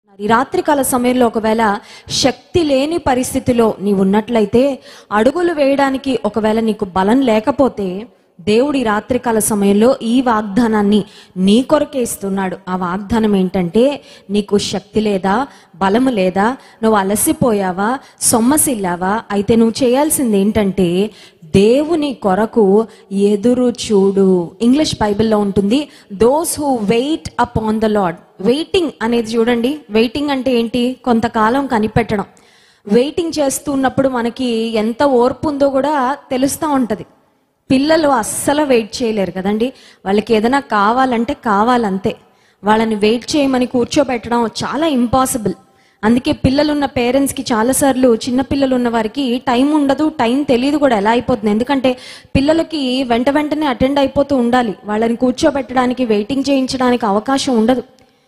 ఈ రాత్రికాల సమయంలో ఒకవేళ శక్తి లేని పరిస్థితిలో నీవు ఉన్నట్లయితే అడుగులు వేయడానికి ఒకవేళ నీకు బలం లేకపోతే దేవుడు ఈ రాత్రికాల సమయంలో ఈ వాగ్దానాన్ని నీ కొరకే ఇస్తున్నాడు ఆ వాగ్దానం ఏంటంటే నీకు శక్తి లేదా బలము లేదా నువ్వు అలసిపోయావా సొమ్మసిల్లావా అయితే నువ్వు చేయాల్సింది ఏంటంటే దేవుని కొరకు ఎదురు చూడు ఇంగ్లీష్ బైబిల్లో ఉంటుంది those who wait upon the Lord waiting అనేది చూడండి వెయిటింగ్ అంటే ఏంటి కొంతకాలం కనిపెట్టడం వెయిటింగ్ చేస్తున్నప్పుడు మనకి ఎంత ఓర్పు ఉందో కూడా తెలుస్తూ ఉంటది పిల్లలు అస్సలు వెయిట్ చేయలేరు కదండి వాళ్ళకి ఏదైనా కావాలంటే కావాలంతే వాళ్ళని వెయిట్ చేయమని కూర్చోబెట్టడం చాలా ఇంపాసిబుల్ అందుకే పిల్లలున్న పేరెంట్స్కి చాలాసార్లు చిన్న పిల్లలు ఉన్న వారికి టైం ఉండదు టైం తెలియదు కూడా ఎలా అయిపోతుంది ఎందుకంటే పిల్లలకి వెంట వెంటనే అటెండ్ అయిపోతూ ఉండాలి వాళ్ళని కూర్చోబెట్టడానికి వెయిటింగ్ చేయించడానికి అవకాశం ఉండదు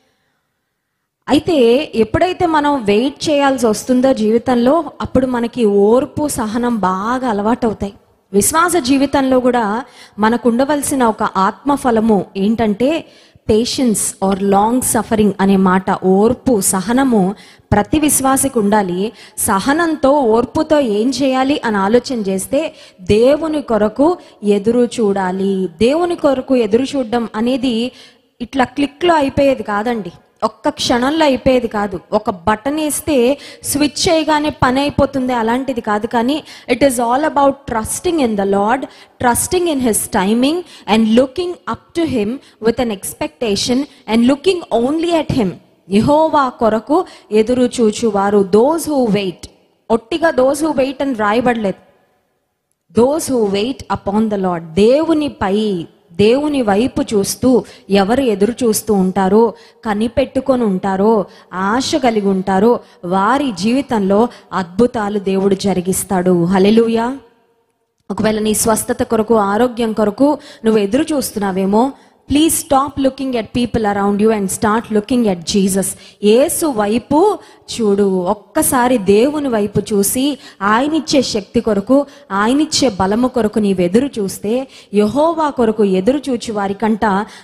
అయితే ఎప్పుడైతే మనం వెయిట్ చేయాల్సి వస్తుందో జీవితంలో అప్పుడు మనకి ఓర్పు సహనం బాగా అలవాటవుతాయి విశ్వాస జీవితంలో కూడా మనకు ఉండవలసిన ఒక ఆత్మ ఫలము ఏంటంటే పేషెన్స్ ఆర్ లాంగ్ సఫరింగ్ అనే మాట ఓర్పు సహనము ప్రతి విశ్వాసికి ఉండాలి సహనంతో ఓర్పుతో ఏం చేయాలి అని ఆలోచన చేస్తే దేవుని కొరకు ఎదురు చూడాలి దేవుని కొరకు ఎదురు చూడడం అనేది ఇట్లా క్లిక్లో అయిపోయేది కాదండి ఒక్క క్షణంలో అయిపోయేది కాదు ఒక బటన్ వేస్తే స్విచ్ చేయగానే పని అయిపోతుంది అలాంటిది కాదు కానీ it is all about trusting in the Lord trusting in his timing and looking up to him with an expectation and looking only at him యహోవా కొరకు ఎదురు చూచువారు దోస్ హూ వెయిట్ ఒట్టిగా దోస్ హూ వెయిట్ అని రాయబడలేదు those who wait upon the Lord దేవునిపై దేవుని వైపు చూస్తూ ఎవరు ఎదురు చూస్తూ ఉంటారో కనిపెట్టుకొని ఉంటారో ఆశ కలిగి ఉంటారో వారి జీవితంలో అద్భుతాలు దేవుడు జరిగిస్తాడు హలెలుయా ఒకవేళ నీ స్వస్థత కొరకు ఆరోగ్యం కొరకు నువ్వు ఎదురు చూస్తున్నావేమో please stop looking at people around you and start looking at Jesus యేసు వైపు చూడు ఒక్కసారి దేవుని వైపు చూసి ఆయనిచ్చే శక్తి కొరకు ఆయనిచ్చే బలము కొరకు నీవు ఎదురు చూస్తే యహోవా కొరకు ఎదురు చూచి వారికంట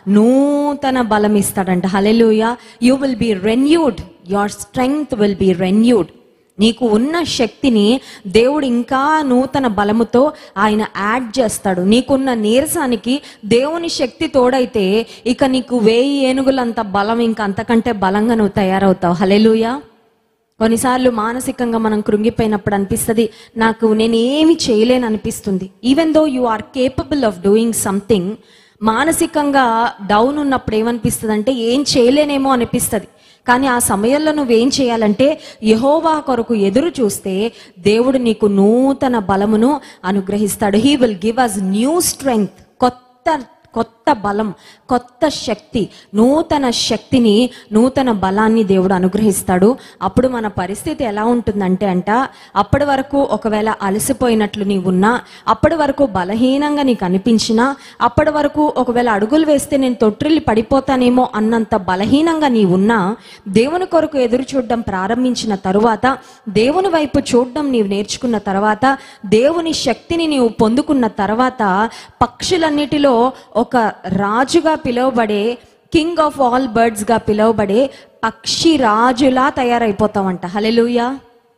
నూతన బలం ఇస్తాడంట hallelujah you will be renewed your strength will be renewed నీకు ఉన్న శక్తిని దేవుడు ఇంకా నూతన బలముతో ఆయన యాడ్ చేస్తాడు నీకున్న నీరసానికి దేవుని శక్తి తోడైతే ఇక నీకు వేయి ఏనుగులంత బలం ఇంకా అంతకంటే బలంగా నువ్వు తయారవుతావు హలెలుయా కొన్నిసార్లు మానసికంగా మనం కృంగిపోయినప్పుడు అనిపిస్తుంది నాకు నేను ఏమి చేయలేను అనిపిస్తుంది even though you are capable of doing something మానసికంగా డౌన్ ఉన్నప్పుడు ఏమనిపిస్తుంది అంటే ఏం చేయలేనేమో అనిపిస్తుంది కానీ ఆ సమయంలో నువ్వేం చేయాలంటే యహోవా కొరకు ఎదురు చూస్తే దేవుడు నీకు నూతన బలమును అనుగ్రహిస్తాడు he will give us new strength కొత్త కొత్త బలం కొత్త శక్తి నూతన శక్తిని నూతన బలాన్ని దేవుడు అనుగ్రహిస్తాడు అప్పుడు మన పరిస్థితి ఎలా ఉంటుందంటే అంట అప్పటి వరకు ఒకవేళ అలసిపోయినట్లు నీవు ఉన్నా అప్పటి వరకు బలహీనంగా నీకు అనిపించినా అప్పటి వరకు ఒకవేళ అడుగులు వేస్తే నేను తొట్టిల్లి పడిపోతానేమో అన్నంత బలహీనంగా నీ ఉన్నా దేవుని కొరకు ఎదురు చూడడం ప్రారంభించిన తరువాత దేవుని వైపు చూడడం నీవు నేర్చుకున్న తర్వాత దేవుని శక్తిని నీవు పొందుకున్న తర్వాత పక్షులన్నిటిలో ఒక రాజుగా పిలువబడే కింగ్ ఆఫ్ ఆల్ బర్డ్స్ గా పిలువబడే పక్షి రాజులా తయారైపోతావంట హలెలుయా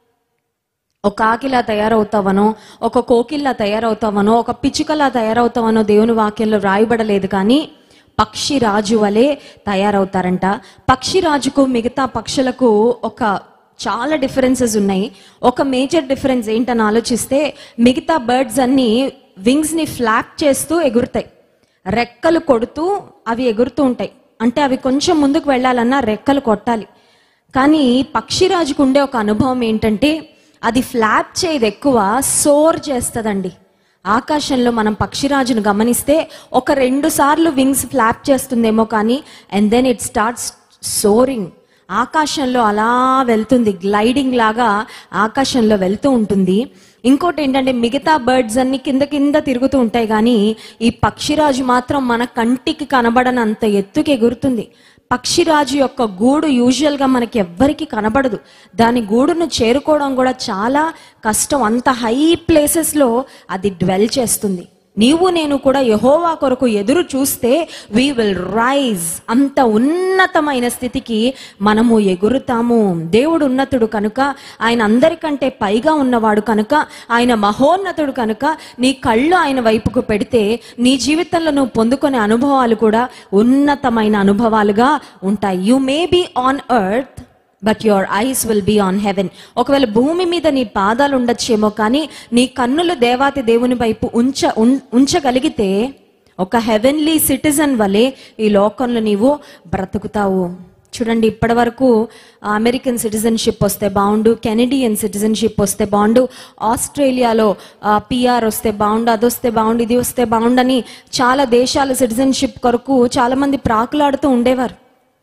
ఒక ఆకిలా తయారవుతావనో ఒక కోకిల్లా తయారవుతావనో ఒక పిచ్చుకలా తయారవుతావనో దేవుని వాక్యంలో రాయబడలేదు కానీ పక్షి రాజు వలె తయారవుతారంట పక్షి రాజుకు మిగతా పక్షులకు ఒక చాలా డిఫరెన్సెస్ ఉన్నాయి ఒక మేజర్ డిఫరెన్స్ ఏంటని ఆలోచిస్తే మిగతా బర్డ్స్ అన్ని వింగ్స్ ని ఫ్లాప్ చేస్తూ ఎగురుతాయి రెక్కలు కొడుతూ అవి ఎగురుతూ ఉంటాయి అంటే అవి కొంచెం ముందుకు వెళ్ళాలన్నా రెక్కలు కొట్టాలి కానీ పక్షిరాజుకు ఉండే ఒక అనుభవం ఏంటంటే అది ఫ్లాప్ చేయదు ఎక్కువ సోర్ చేస్తుందండి ఆకాశంలో మనం పక్షిరాజును గమనిస్తే ఒక రెండు సార్లు వింగ్స్ ఫ్లాప్ చేస్తుందేమో కానీ and then it starts soaring ఆకాశంలో అలా వెళ్తుంది గ్లైడింగ్ లాగా ఆకాశంలో వెళ్తూ ఉంటుంది ఇంకోటి ఏంటంటే మిగతా బర్డ్స్ అన్ని కింద కింద తిరుగుతూ ఉంటాయి కానీ ఈ పక్షిరాజు మాత్రం మన కంటికి కనబడనంత ఎత్తుకి ఎగురుతుంది పక్షిరాజు యొక్క గూడు యూజువల్గా మనకి ఎవ్వరికి కనబడదు దాని గూడును చేరుకోవడం కూడా చాలా కష్టం అంత హై ప్లేసెస్లో అది డ్వెల్ చేస్తుంది నీవు నేను కూడా యహోవా కొరకు ఎదురు చూస్తే వి విల్ రైజ్ అంత ఉన్నతమైన స్థితికి మనము ఎగురుతాము దేవుడు ఉన్నతుడు కనుక ఆయన అందరికంటే పైగా ఉన్నవాడు కనుక ఆయన మహోన్నతుడు కనుక నీ కళ్ళు ఆయన వైపుకు పెడితే నీ జీవితంలో నువ్వు పొందుకునే అనుభవాలు కూడా ఉన్నతమైన అనుభవాలుగా ఉంటాయి you may be on earth but your eyes will be on heaven ఒకవేళ భూమి మీద నీ పాదాలు ఉండొచ్చేమో కానీ నీ కన్నులు దేవాతి దేవుని వైపు ఉంచ ఉన్- ఉంచగలిగితే ఒక హెవెన్లీ సిటిజన్ వలె ఈ లోకంలో నీవు బ్రతుకుతావు చూడండి ఇప్పటి వరకు అమెరికన్ సిటిజన్షిప్ వస్తే బాగుండు కెనడియన్ సిటిజన్షిప్ వస్తే బాగుండు ఆస్ట్రేలియాలో పిఆర్ వస్తే బాగుండు అది వస్తే బాగుండు ఇది వస్తే బాగుండని చాలా దేశాల సిటిజన్షిప్ కొరకు చాలా మంది ప్రాకులాడుతూ ఉండేవారు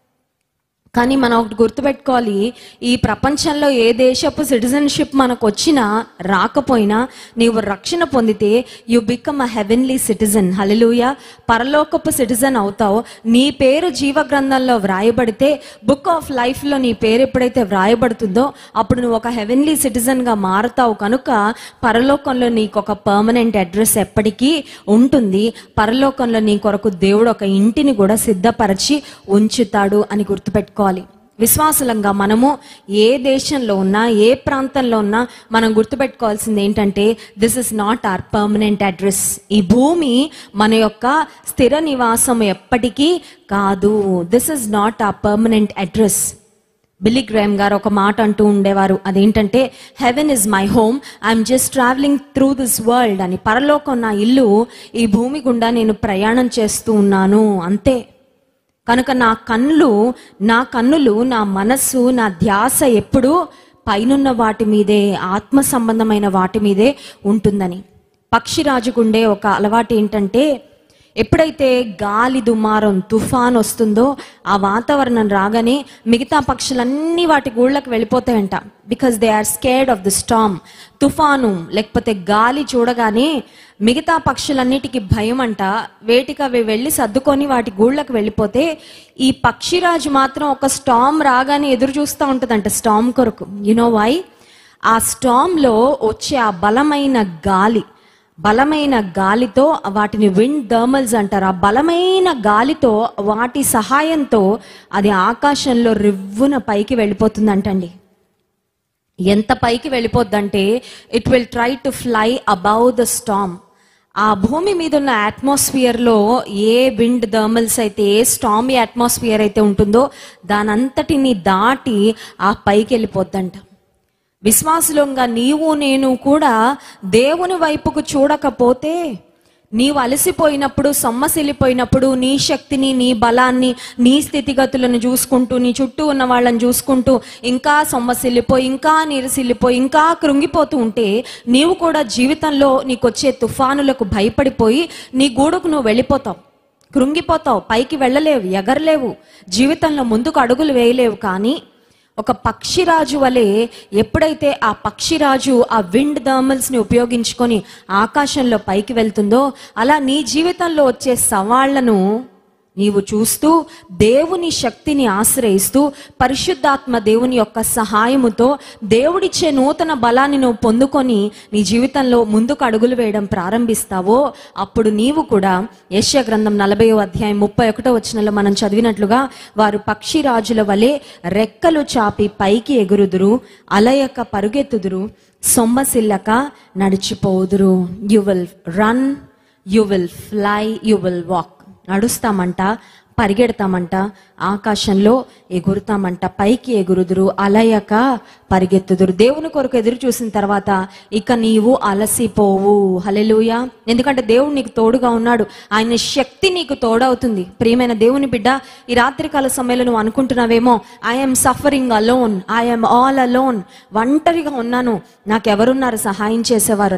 కానీ మనం ఒకటి గుర్తుపెట్టుకోవాలి ఈ ప్రపంచంలో ఏ దేశపు సిటిజన్షిప్ మనకు వచ్చినా రాకపోయినా నీవు రక్షణ పొందితే you become a heavenly citizen hallelujah పరలోకపు సిటిజన్ అవుతావు నీ పేరు జీవ గ్రంథంలో వ్రాయబడితే బుక్ ఆఫ్ లైఫ్లో నీ పేరు ఎప్పుడైతే వ్రాయబడుతుందో అప్పుడు నువ్వు ఒక హెవెన్లీ సిటిజన్గా మారుతావు కనుక పరలోకంలో నీకు ఒక పర్మనెంట్ అడ్రస్ ఎప్పటికీ ఉంటుంది పరలోకంలో నీ కొరకు దేవుడు ఒక ఇంటిని కూడా సిద్ధపరిచి ఉంచుతాడు అని గుర్తుపెట్టుకోవాలి విశ్వాసులంగా మనము ఏ దేశంలో ఉన్నా ఏ ప్రాంతంలో ఉన్నా మనం గుర్తుపెట్టుకోవాల్సింది ఏంటంటే this is not our permanent address ఈ భూమి మన యొక్క స్థిర నివాసం ఎప్పటికీ కాదు this is not a permanent address Billy Graham గారు ఒక మాట అంటూ ఉండేవారు అదేంటంటే heaven is my home I'm just travelling through this world అని పరలోకం నా ఇల్లు ఈ భూమి గుండా నేను ప్రయాణం చేస్తూ ఉన్నాను అంతే కనుక నా కన్నులు నా కన్నులు నా మనస్సు నా ధ్యాస ఎప్పుడూ పైనున్న వాటి మీదే ఆత్మ సంబంధమైన వాటి మీదే ఉంటుందని పక్షిరాజుకుండే ఒక అలవాటు ఏంటంటే ఎప్పుడైతే గాలి దుమారం తుఫాన్ వస్తుందో ఆ వాతావరణం రాగానే మిగతా పక్షులన్నీ వాటి గూళ్ళకి వెళ్ళిపోతాయంట because they are scared of the storm తుఫాను లేకపోతే గాలి చూడగానే మిగతా పక్షులన్నిటికీ భయం అంట వేటికి అవి వెళ్ళి సర్దుకొని వాటి గూళ్ళకి వెళ్ళిపోతే ఈ పక్షిరాజు మాత్రం ఒక స్టామ్ రాగానే ఎదురు చూస్తూ ఉంటుందంట స్టామ్ కొరకు యునో వై ఆ స్టామ్లో వచ్చే ఆ బలమైన గాలి బలమైన గాలితో వాటిని విండ్ థర్మల్స్ అంటారు ఆ బలమైన గాలితో వాటి సహాయంతో అది ఆకాశంలో రివ్వున పైకి వెళ్ళిపోతుందంటండి ఎంత పైకి వెళ్ళిపోద్దంటే it will try to fly above the storm ఆ భూమి మీద ఉన్న అట్మాస్ఫియర్లో ఏ విండ్ థర్మల్స్ అయితే ఏ స్టామీ అట్మాస్ఫియర్ అయితే ఉంటుందో దానంతటిని దాటి ఆ పైకి వెళ్ళిపోద్దంట విశ్వాసులంగా నీవు నేను కూడా దేవుని వైపుకు చూడకపోతే నీవు అలసిపోయినప్పుడు సొమ్మసిల్లిపోయినప్పుడు నీ శక్తిని నీ బలాన్ని నీ స్థితిగతులను చూసుకుంటూ నీ చుట్టూ ఉన్న వాళ్ళని చూసుకుంటూ ఇంకా సొమ్మసిల్లిపోయి ఇంకా నీరసిల్లిపోయి ఇంకా కృంగిపోతూ ఉంటే నీవు కూడా జీవితంలో నీకు వచ్చే తుఫానులకు భయపడిపోయి నీ గూడుకు నువ్వు వెళ్ళిపోతావు కృంగిపోతావు పైకి వెళ్ళలేవు ఎగరలేవు జీవితంలో ముందుకు అడుగులు వేయలేవు కానీ ఒక పక్షిరాజు వలె ఎప్పుడైతే ఆ పక్షిరాజు ఆ విండ్ థర్మల్స్ ని ఉపయోగించుకొని ఆకాశంలో పైకి వెళ్తుందో అలా నీ జీవితంలో వచ్చే సవాళ్లను నీవు చూస్తూ దేవుని శక్తిని ఆశ్రయిస్తూ పరిశుద్ధాత్మ దేవుని యొక్క సహాయముతో దేవుడిచ్చే నూతన బలాన్ని నువ్వు పొందుకొని నీ జీవితంలో ముందుకు అడుగులు వేయడం ప్రారంభిస్తావో అప్పుడు నీవు కూడా యశ్య గ్రంథం నలభైవ అధ్యాయం ముప్పై ఒకటో వచనంలో మనం చదివినట్లుగా వారు పక్షిరాజుల వలె రెక్కలు చాపి పైకి ఎగురుదురు అలయక పరుగెత్తుదురు సొమ్మసిల్లక నడిచిపోదురు you will run you will fly you will walk నడుస్తామంట పరిగెడతామంట ఆకాశంలో ఎగురుతామంట పైకి ఎగురుదురు అలయక పరిగెత్తుదురు దేవుని కొరకు ఎదురు చూసిన తర్వాత ఇక నీవు అలసిపోవు హలెలుయ ఎందుకంటే దేవుడు నీకు తోడుగా ఉన్నాడు ఆయన శక్తి నీకు తోడవుతుంది ప్రియమైన దేవుని బిడ్డ ఈ రాత్రికాల సమయంలో నువ్వు అనుకుంటున్నావేమో I'm suffering alone I'm all alone ఒంటరిగా ఉన్నాను నాకెవరున్నారు సహాయం చేసేవారు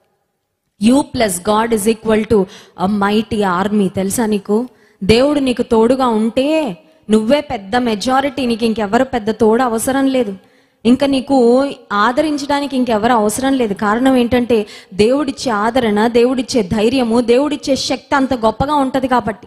you plus God is equal to a mighty army తెలుసా నీకు దేవుడు నీకు తోడుగా ఉంటే నువ్వే పెద్ద మెజారిటీ నీకు ఇంకెవరు పెద్ద తోడు అవసరం లేదు ఇంకా నీకు ఆదరించడానికి ఇంకెవరు అవసరం లేదు కారణం ఏంటంటే దేవుడిచ్చే ఆదరణ దేవుడిచ్చే ధైర్యము దేవుడిచ్చే శక్తి అంత గొప్పగా ఉంటది కాబట్టి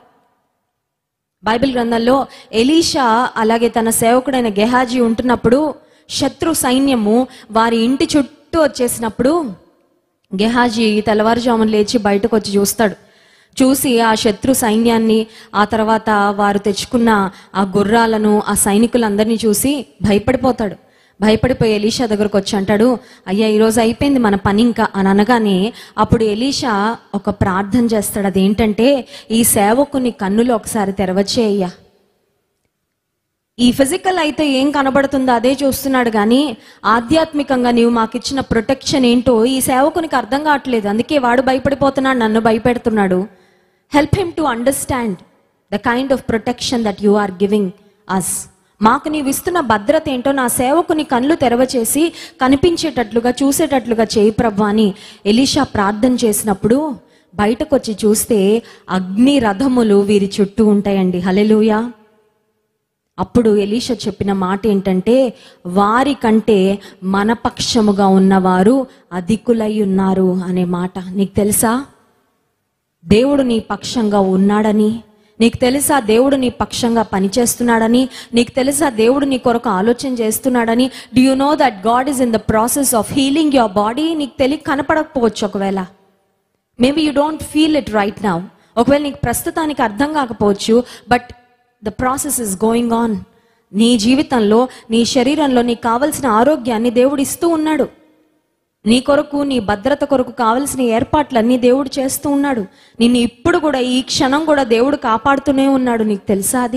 బైబిల్ గ్రంథంలో ఎలీషా అలాగే తన సేవకుడైన గెహాజీ ఉంటున్నప్పుడు శత్రు సైన్యము వారి ఇంటి చుట్టూ వచ్చేసినప్పుడు గెహాజీ తెల్లవారుజామున లేచి బయటకు వచ్చి చూస్తాడు చూసి ఆ శత్రు సైన్యాన్ని ఆ తర్వాత వారు తెచ్చుకున్న ఆ గుర్రాలను ఆ సైనికులందరినీ చూసి భయపడిపోతాడు భయపడిపోయి ఎలీషా దగ్గరకు వచ్చి అంటాడు అయ్యా ఈరోజు అయిపోయింది మన పని ఇంకా అని అనగానే అప్పుడు ఎలీషా ఒక ప్రార్థన చేస్తాడు అదేంటంటే ఈ సేవకుని కన్నులు ఒకసారి తెరవచ్చే అయ్యా ఈ ఫిజికల్ అయితే ఏం కనబడుతుందో అదే చూస్తున్నాడు కానీ ఆధ్యాత్మికంగా నీవు మాకు ఇచ్చిన ప్రొటెక్షన్ ఏంటో ఈ సేవకునికి అర్థం కావట్లేదు అందుకే వాడు భయపడిపోతున్నాడు నన్ను భయపెడుతున్నాడు help him to understand the kind of protection that you are giving us మాకు నీవు ఇస్తున్న భద్రత ఏంటో నా సేవకుని కళ్ళు తెరవచేసి కనిపించేటట్లుగా చూసేటట్లుగా చేయి ప్రభు అని ఎలీషా ప్రార్థన చేసినప్పుడు బయటకు వచ్చి చూస్తే అగ్ని రథములు వీరి చుట్టూ ఉంటాయండి హలెలుయా అప్పుడు ఎలీషా చెప్పిన మాట ఏంటంటే వారి కంటే మన పక్షముగా ఉన్నవారు అధికులై ఉన్నారు అనే మాట నీకు తెలుసా దేవుడు నీ పక్షంగా ఉన్నాడని నీకు తెలుసా దేవుడు నీ పక్షంగా పనిచేస్తున్నాడని నీకు తెలుసా దేవుడు నీ కొరకు ఆలోచన చేస్తున్నాడని do you know that God is in the process of healing your body నీకు తెలియ కనపడకపోవచ్చు ఒకవేళ maybe you don't feel it right now ఒకవేళ నీకు ప్రస్తుతానికి అర్థం కాకపోవచ్చు but the process is going on నీ జీవితంలో నీ శరీరంలో నీకు కావలసిన ఆరోగ్యాన్ని దేవుడు ఇస్తూ ఉన్నాడు నీ కొరకు నీ భద్రత కొరకు కావలసిన ఏర్పాట్లన్నీ దేవుడు చేస్తూ ఉన్నాడు నిన్ను ఇప్పుడు కూడా ఈ క్షణం కూడా దేవుడు కాపాడుతూనే ఉన్నాడు నీకు తెలుసా అది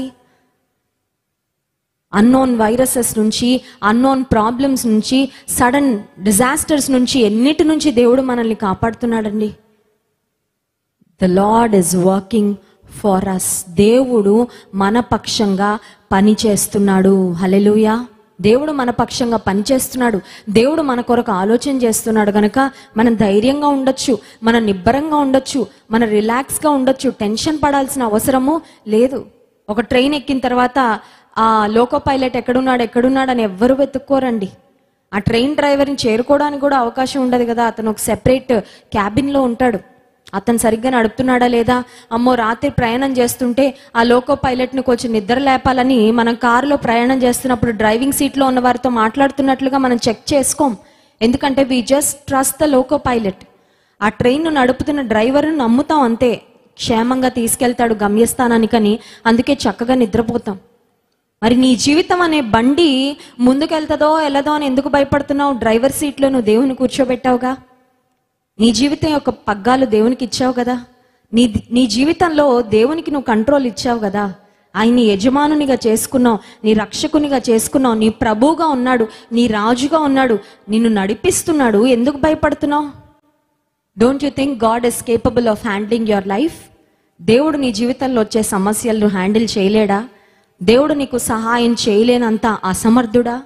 అన్నోన్ వైరసెస్ నుంచి అన్నోన్ ప్రాబ్లమ్స్ నుంచి సడన్ డిజాస్టర్స్ నుంచి ఎన్నిటి నుంచి దేవుడు మనల్ని కాపాడుతున్నాడండి the Lord is working for us దేవుడు మన పక్షంగా పని చేస్తున్నాడు హలెలుయా దేవుడు మన పక్షంగా పనిచేస్తున్నాడు దేవుడు మన కొరకు ఆలోచన చేస్తున్నాడు గనక మనం ధైర్యంగా ఉండొచ్చు మన నిబ్బరంగా ఉండొచ్చు మన రిలాక్స్గా ఉండొచ్చు టెన్షన్ పడాల్సిన అవసరము లేదు ఒక ట్రైన్ ఎక్కిన తర్వాత ఆ లోకో పైలట్ ఎక్కడున్నాడు ఎక్కడున్నాడు అని ఎవ్వరు వెతుక్కోరండి ఆ ట్రైన్ డ్రైవర్ని చేరుకోవడానికి కూడా అవకాశం ఉండదు కదా అతను ఒక సెపరేట్ క్యాబిన్లో ఉంటాడు అతను సరిగ్గా నడుపుతున్నాడా లేదా అమ్మో రాత్రి ప్రయాణం చేస్తుంటే ఆ లోకో పైలట్ని కొంచెం నిద్ర లేపాలని మనం కారులో ప్రయాణం చేస్తున్నప్పుడు డ్రైవింగ్ సీట్లో ఉన్న వారితో మాట్లాడుతున్నట్లుగా మనం చెక్ చేసుకోం ఎందుకంటే we just trust the loco pilot ఆ ట్రైన్ను నడుపుతున్న డ్రైవర్ను నమ్ముతాం అంతే క్షేమంగా తీసుకెళ్తాడు గమ్యస్థానానికని అందుకే చక్కగా నిద్రపోతాం మరి నీ జీవితం అనే బండి ముందుకెళ్తుందో వెళ్ళదో అని ఎందుకు భయపడుతున్నావు డ్రైవర్ సీట్లో నువ్వు దేవుని కూర్చోబెట్టావుగా నీ జీవితం యొక్క పగ్గాలు దేవునికి ఇచ్చావు కదా నీ నీ జీవితంలో దేవునికి నువ్వు కంట్రోల్ ఇచ్చావు కదా ఆయన్ని యజమానునిగా చేసుకున్నావు నీ రక్షకునిగా చేసుకున్నావు నీ ప్రభువుగా ఉన్నాడు నీ రాజుగా ఉన్నాడు నిన్ను నడిపిస్తున్నాడు ఎందుకు భయపడుతున్నావు don't you think God is capable of handling your life దేవుడు నీ జీవితంలో వచ్చే సమస్యలను హ్యాండిల్ చేయలేడా దేవుడు నీకు సహాయం చేయలేనంత అసమర్థుడా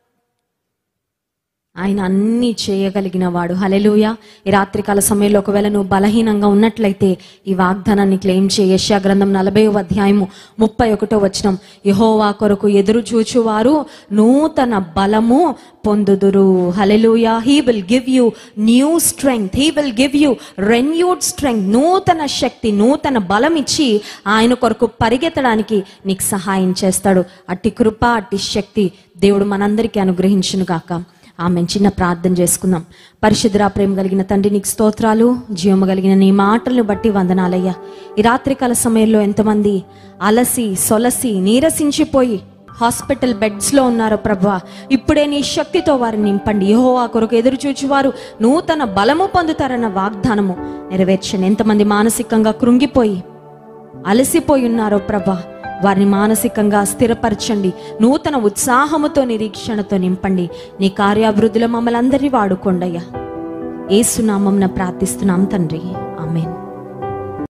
ఆయన అన్నీ చేయగలిగిన వాడు హలెలుయ ఈ రాత్రికాల సమయంలో ఒకవేళ నువ్వు బలహీనంగా ఉన్నట్లయితే ఈ వాగ్దానాన్ని క్లెయిమ్ చేయ యెషయా గ్రంథం నలభై అధ్యాయము ముప్పై ఒకటో వచనం యహోవా కొరకు ఎదురు చూచువారు నూతన బలము పొందుదురు hallelujah he will give you new strength he will give you renewed strength నూతన శక్తి నూతన బలం ఇచ్చి ఆయన కొరకు పరిగెత్తడానికి నీకు సహాయం చేస్తాడు అట్టి కృప అట్టి శక్తి దేవుడు మనందరికీ అనుగ్రహించును గాక ఆమె చిన్న ప్రార్థన చేసుకుందాం పరిశుద్ధరా ప్రేమ కలిగిన తండ్రి నీకు స్తోత్రాలు జీవము కలిగిన నీ మాటలను బట్టి వందనాలయ్యా ఈ రాత్రికాల సమయంలో ఎంతమంది అలసి సొలసి నీరసించిపోయి హాస్పిటల్ బెడ్స్ లో ఉన్నారు ప్రభా ఇప్పుడే నీ శక్తితో వారిని నింపండి యెహోవా కొరకు ఎదురు చూచువారు నూతన బలము పొందుతారన్న వాగ్దానము నెరవేర్చండి ఎంతమంది మానసికంగా కృంగిపోయి అలసిపోయి ఉన్నారో ప్రభా వారిని మానసికంగా స్థిరపరచండి నూతన ఉత్సాహముతో నిరీక్షణతో నింపండి నీ కార్యాభివృద్ధిలో మమ్మల్ని అందరినీ వాడుకోండయ్యా ఏసునామం ప్రార్థిస్తున్నాం తండ్రి ఆమెన్